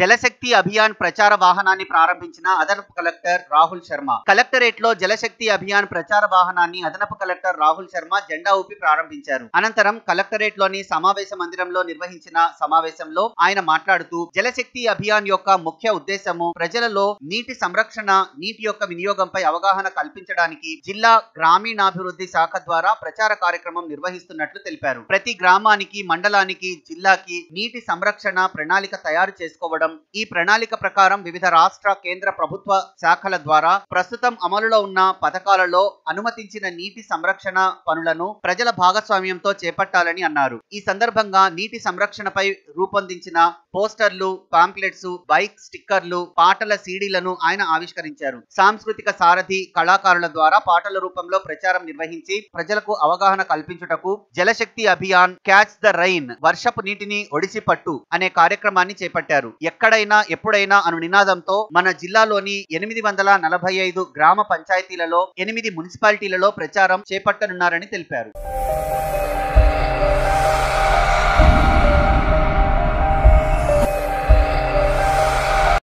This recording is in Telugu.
జలశక్తి అభియాన్ ప్రచార వాహనాన్ని ప్రారంభించిన అదనపు కలెక్టర్ రాహుల్ శర్మ కలెక్టరేట్ లో జలశక్తి అభియాన్ ప్రచార వాహనాన్ని అదనపు కలెక్టర్ రాహుల్ శర్మ జెండా ఊపి ప్రారంభించారు అనంతరం కలెక్టరేట్ లోని సమావేశ మందిరంలో నిర్వహించిన సమావేశంలో ఆయన మాట్లాడుతూ జలశక్తి అభియాన్ యొక్క ముఖ్య ఉద్దేశము ప్రజలలో నీటి సంరక్షణ నీటి యొక్క వినియోగంపై అవగాహన కల్పించడానికి జిల్లా గ్రామీణాభివృద్ధి శాఖ ద్వారా ప్రచార కార్యక్రమం నిర్వహిస్తున్నట్లు తెలిపారు ప్రతి గ్రామానికి మండలానికి జిల్లాకి నీటి సంరక్షణ ప్రణాళిక తయారు చేసుకోవడం ఈ ప్రణాళిక ప్రకారం వివిధ రాష్ట్ర కేంద్ర ప్రభుత్వ శాఖల ద్వారా ప్రస్తుతం అమలులో ఉన్న పథకాలలో అనుమతించిన నీటి సంరక్షణ పనులను ప్రజల భాగస్వామ్యంతో చేపట్టాలని అన్నారు ఈ సందర్భంగా నీటి సంరక్షణపై రూపొందించిన పోస్టర్లు పాంప్లెట్స్ బైక్ స్టిక్కర్లు పాటల సీడీలను ఆయన ఆవిష్కరించారు సాంస్కృతిక సారథి కళాకారుల ద్వారా పాటల రూపంలో ప్రచారం నిర్వహించి ప్రజలకు అవగాహన కల్పించుటకు Jal Shakti Abhiyan catch the rain వర్షపు నీటిని ఒడిసి పట్టు అనే కార్యక్రమాన్ని చేపట్టారు ఎక్కడైనా ఎప్పుడైనా అను నినాదంతో మన జిల్లాలోని ఎనిమిది వందల నలభై ఐదు గ్రామ పంచాయతీలలో ఎనిమిది మున్సిపాలిటీలలో ప్రచారం చేపట్టనున్నారని తెలిపారు